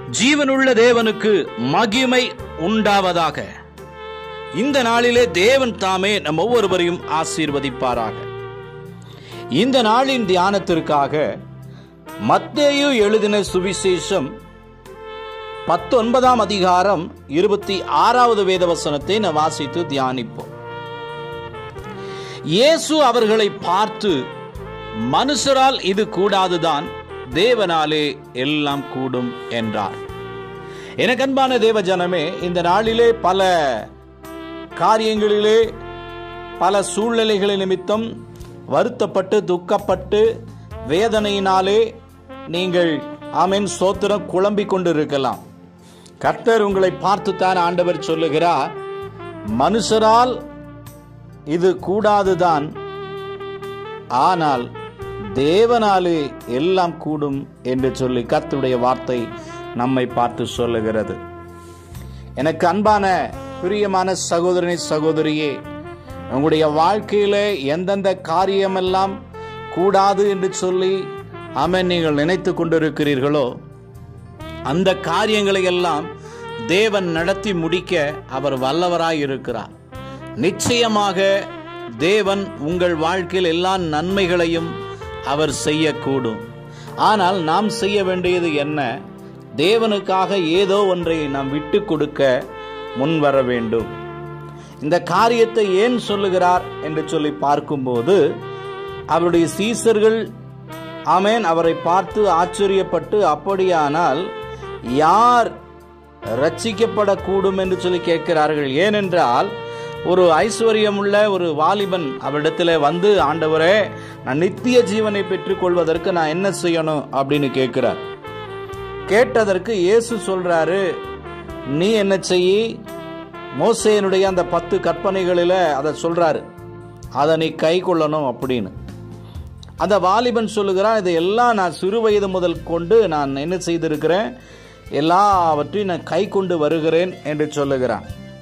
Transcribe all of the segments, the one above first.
ஜீவனுள்ள தேவனுக்கு மகிமை உண்டாவதாக இந்த நாளிலே தேவன் தாமே நம் ஒவ்வொருவரையும் ஆசீர்வதிப்பாராக இந்த நாளின் தியானத்திற்காக மத்தேயு எழுதின சுவிசேஷம் பத்தொன்பதாம் அதிகாரம் இருபத்தி ஆறாவது வேதவசனத்தை நாம் வாசித்து தியானிப்போம் இயேசு அவர்களை பார்த்து மனுஷரால் இது கூடாதுதான் தேவனாலே எல்லாம் கூடும் என்றார் எனக்கு அன்பான தேவ ஜனமே இந்த நாளிலே பல காரியங்களிலே பல சூழ்நிலைகளின் நிமித்தம் வருத்தப்பட்டு துக்கப்பட்டு வேதனையினாலே நீங்கள் ஆமென் சோத்திரம் குழம்பிக் கொண்டிருக்கலாம் கர்த்தர் உங்களை பார்த்துத்தான் ஆண்டவர் சொல்லுகிறார் மனுஷரால் இது கூடாதுதான் ஆனால் தேவனாலே எல்லாம் கூடும் என்று சொல்லி கர்த்தருடைய வார்த்தை நம்மை பார்த்து சொல்லுகிறது எனக்கு அன்பான பிரியமான சகோதரனே சகோதரியே உங்களுடைய வாழ்க்கையில எந்தெந்த காரியமெல்லாம் கூடாது என்று சொல்லி ஆமென் நீங்கள் நினைத்து கொண்டிருக்கிறீர்களோ அந்த காரியங்களை எல்லாம் தேவன் நடத்தி முடிக்க அவர் வல்லவராய் இருக்கிறார் நிச்சயமாக தேவன் உங்கள் வாழ்க்கையில் எல்லா நன்மைகளையும் அவர் செய்யக்கூடும் ஆனால் நாம் செய்ய வேண்டியது என்ன தேவனுக்காக ஏதோ ஒன்றை நாம் விட்டு கொடுக்க முன் வர வேண்டும் இந்த காரியத்தை ஏன் சொல்லுகிறார் என்று சொல்லி பார்க்கும்போது அவருடைய சீசர்கள் ஆமேன் அவரை பார்த்து ஆச்சரியப்பட்டு அப்படியானால் யார் ரட்சிக்கப்படக்கூடும் என்று சொல்லி கேட்கிறார்கள் ஏனென்றால் ஒரு ஐஸ்வர்யமுள்ள ஒரு வாலிபன் அவரிடத்துல வந்து ஆண்டவரே நான் நித்திய ஜீவனை பெற்றுக்கொள்வதற்கு நான் என்ன செய்யணும் அப்படின்னு கேட்கிறார் கேட்டதற்கு இயேசு சொல்றாரு நீ என்ன செய்யி மோசேனுடைய அந்த பத்து கற்பனைகளில் அதை சொல்றாரு அதை நீ கை கொள்ளணும் அப்படின்னு அந்த வாலிபன் சொல்லுகிறான் இதையெல்லாம் நான் சிறு வயது முதல் கொண்டு நான் என்ன செய்திருக்கிறேன் எல்லாவற்றையும் நான் கை கொண்டு வருகிறேன் என்று சொல்லுகிறான்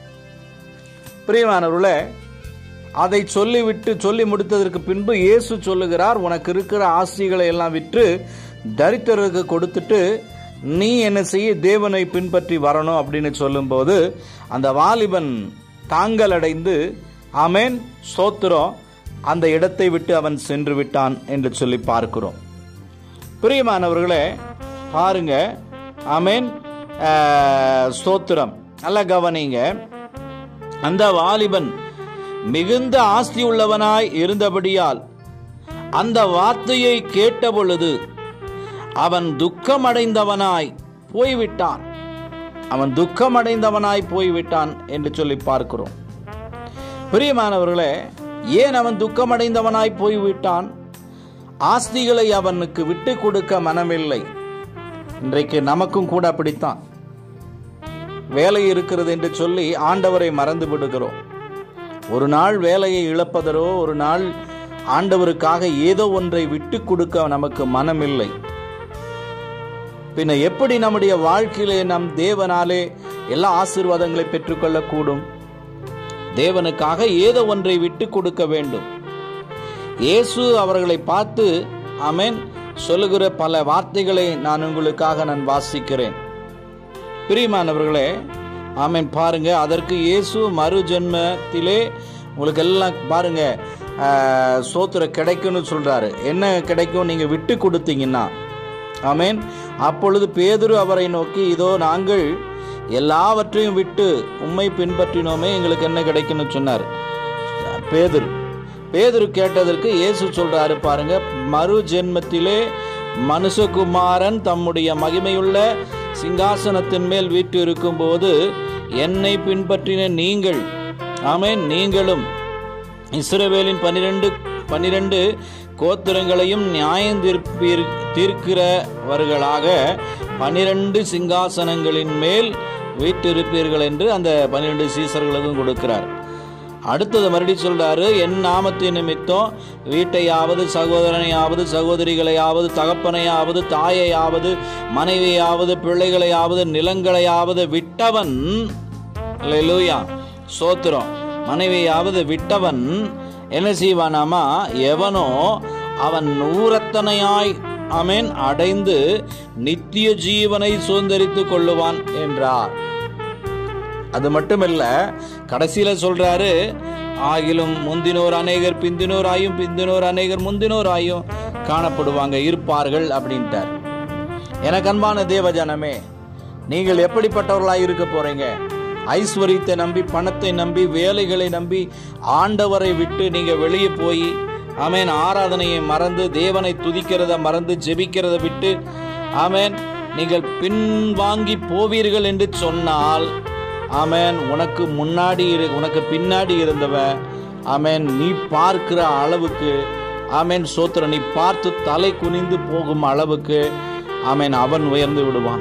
பிரியமானவர்களே அதை சொல்லிவிட்டு சொல்லி முடித்ததற்கு பின்பு இயேசு சொல்லுகிறார் உனக்கு இருக்கிற ஆசிகளை எல்லாம் விற்று தரித்திரருக்கு கொடுத்துட்டு நீ என்ன செய்ய தேவனை பின்பற்றி வரணும் அப்படின்னு சொல்லும்போது அந்த வாலிபன் தாங்கள் அடைந்து ஆமேன் சோத்திரம் அந்த இடத்தை விட்டு அவன் சென்று விட்டான் என்று சொல்லி பார்க்கிறோம் பிரியமானவர்களே பாருங்க ஆமேன் ஸ்தோத்திரம் நல்ல கவனிங்க அந்த வாலிபன் மிகுந்த ஆஸ்தி உள்ளவனாய் இருந்தபடியால் அந்த வார்த்தையை கேட்ட பொழுது அவன் துக்கமடைந்தவனாய் போய்விட்டான் அவன் துக்கமடைந்தவனாய் போய்விட்டான் என்று சொல்லி பார்க்கிறோம் பிரியமானவர்களே ஏன் அவன் துக்கமடைந்தவனாய் போய்விட்டான் ஆஸ்திகளை அவனுக்கு விட்டு கொடுக்க மனமில்லை இன்றைக்கு நமக்கும் கூட அப்படித்தான் வேலை இருக்கிறது என்று சொல்லி ஆண்டவரை மறந்து விடுகிறோம் ஒரு நாள் வேலையை இழப்பதரோ ஒரு நாள் ஆண்டவருக்காக ஏதோ ஒன்றை விட்டு கொடுக்க நமக்கு மனமில்லை பின்ன எப்படி நம்முடைய வாழ்க்கையிலே நம் தேவனாலே எல்லா ஆசீர்வாதங்களை பெற்றுக்கொள்ளக்கூடும் தேவனுக்காக ஏதோ ஒன்றை விட்டு கொடுக்க வேண்டும் இயேசு அவர்களை பார்த்து அமேன் சொல்லுகிற பல வார்த்தைகளை நான் உங்களுக்காக நான் வாசிக்கிறேன் பிரியமானவர்களே ஆமேன் பாருங்க அதற்கு இயேசு மறு ஜென்மத்திலே உங்களுக்கு எல்லாம் பாருங்க சோத்திர கிடைக்கும்னு சொல்றாரு என்ன கிடைக்கும் நீங்க விட்டு கொடுத்தீங்கன்னா ஆமேன் அப்பொழுது பேதுரு அவரை நோக்கி இதோ நாங்கள் எல்லாவற்றையும் விட்டு உண்மை பின்பற்றினோமே எங்களுக்கு என்ன கிடைக்கும்னு சொன்னார் பேதுரு பேதுரு கேட்டதற்கு இயேசு சொல்றாரு பாருங்க மறு ஜென்மத்திலே மனுஷகுமாரன் தம்முடைய மகிமையுள்ள சிங்காசனத்தின் மேல் வீட்டு இருக்கும்போது என்னை பின்பற்றின நீங்கள் ஆமேன் நீங்களும் இஸ்ரவேலின் பனிரெண்டு பனிரெண்டு கோத்திரங்களையும் நியாயம் தீர்ப்பீர் தீர்க்கிறவர்களாக பனிரெண்டு சிங்காசனங்களின் மேல் வீட்டிருப்பீர்கள் என்று அந்த பன்னிரெண்டு சீசர்களுக்கும் கொடுக்கிறார் அடுத்தது மறுபடியும் சொல்றாரு என் நாமத்தின் நிமித்தம் வீட்டையாவது சகோதரனையாவது சகோதரிகளையாவது தகப்பனையாவது தாயையாவது மனைவியாவது பிள்ளைகளையாவது நிலங்களையாவது விட்டவன் லூயா சோத்திரம் மனைவியாவது விட்டவன் என்ன செய்வானாமா எவனோ அவன் நூறத்தனையாய் அமேன் அடைந்து நித்திய ஜீவனை சுதந்திரித்துக் கொள்ளுவான் என்றார் அது மட்டுமல்ல கடைசியில சொல்றாரு ஆகிலும் முந்தினோர் அநேகர் பிந்தினோர் ஆயும் பிந்தினோர் அநேகர் முந்தினோர் ஆயும் காணப்படுவாங்க இருப்பார்கள் அப்படின்ட்டார் எனக்கு அன்பான தேவஜனமே நீங்கள் எப்படிப்பட்டவர்களாய் இருக்க போறீங்க ஐஸ்வர்யத்தை நம்பி பணத்தை நம்பி வேலைகளை நம்பி ஆண்டவரை விட்டு நீங்க வெளியே போய் ஆமேன் ஆராதனையை மறந்து தேவனை துதிக்கிறத மறந்து ஜெபிக்கிறத விட்டு ஆமேன் நீங்கள் பின்வாங்கி போவீர்கள் என்று சொன்னால் ஆமேன் உனக்கு முன்னாடி இரு உனக்கு பின்னாடி இருந்தவன் ஆமேன் நீ பார்க்கிற அளவுக்கு ஆமேன் சோத்திர நீ பார்த்து தலை குனிந்து போகும் அளவுக்கு ஆமேன் அவன் உயர்ந்து விடுவான்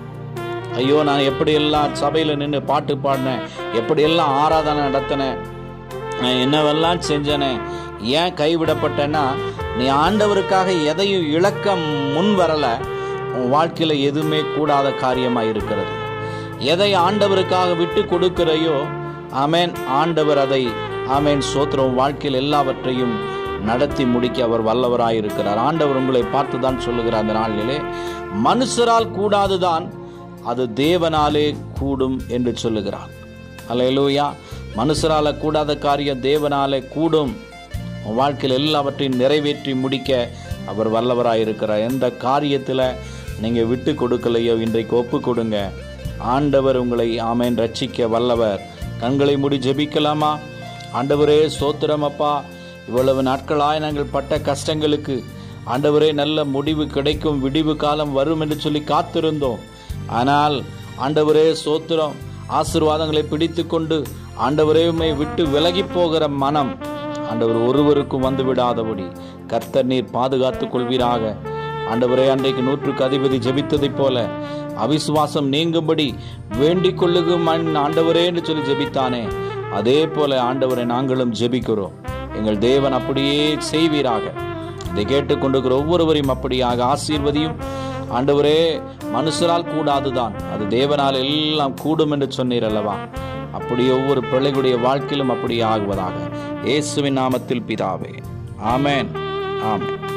ஐயோ நான் எப்படியெல்லாம் சபையில் நின்று பாட்டு பாடினேன் எப்படியெல்லாம் ஆராதனை நடத்தினேன் நான் என்னவெல்லாம் செஞ்சனே ஏன் கைவிடப்பட்டேன்னா நீ ஆண்டவருக்காக எதையும் இழக்க முன் வரல உன் வாழ்க்கையில் எதுவுமே கூடாத காரியமாக இருக்கிறது எதை ஆண்டவருக்காக விட்டு கொடுக்கிறையோ ஆமேன் ஆண்டவர் அதை ஆமேன் சோத்திரம் வாழ்க்கையில் எல்லாவற்றையும் நடத்தி முடிக்க அவர் வல்லவராய் இருக்கிறார் ஆண்டவர் உங்களை பார்த்து தான் சொல்லுகிறார் அந்த நாளிலே மனுஷரால் கூடாதுதான் அது தேவனாலே கூடும் என்று சொல்லுகிறார் அல்லேலூயா மனுஷரால கூடாத காரியம் தேவனாலே கூடும் உன் வாழ்க்கையில் எல்லாவற்றையும் நிறைவேற்றி முடிக்க அவர் வல்லவராய் இருக்கிறார் எந்த காரியத்தில் நீங்கள் விட்டு கொடுக்கலையோ இன்றைக்கு ஒப்பு கொடுங்க ஆண்டவர் உங்களை ஆமேன் ரட்சிக்க வல்லவர் கண்களை மூடி ஜெபிக்கலாமா ஆண்டவரே சோத்திரம் அப்பா இவ்வளவு நாட்களாய் நாங்கள் பட்ட கஷ்டங்களுக்கு ஆண்டவரே நல்ல முடிவு கிடைக்கும் விடிவு காலம் வரும் என்று சொல்லி காத்திருந்தோம் ஆனால் ஆண்டவரே சோத்திரம் ஆசீர்வாதங்களை பிடித்து கொண்டு ஆண்டவரே உம்மை விட்டு விலகி போகிற மனம் ஆண்டவர் ஒருவருக்கும் வந்து விடாதபடி கர்த்தர் நீர் பாதுகாத்துக் கொள்வீராக ஆண்டவரே அன்றைக்கு நூற்றுக்கு அதிபதி ஜெபித்ததைப் போல அவிசுவாசம் நீங்கும்படி வேண்டிக் கொள்ளுகும் ஆண்டவரே என்று சொல்லி ஜெபித்தானே அதே போல ஆண்டவரை நாங்களும் ஜெபிக்கிறோம் எங்கள் தேவன் அப்படியே செய்வீராக இதை கேட்டுக்கொண்டிருக்கிற ஒவ்வொருவரையும் அப்படியாக ஆசீர்வதியும் ஆண்டவரே மனுஷரால் கூடாதுதான் அது தேவனால் எல்லாம் கூடும் என்று சொன்னீர் அல்லவா அப்படி ஒவ்வொரு பிள்ளைகளுடைய வாழ்க்கையிலும் அப்படியே ஆகுவதாக இயேசுவின் நாமத்தில் பிதாவே ஆமென் ஆமென்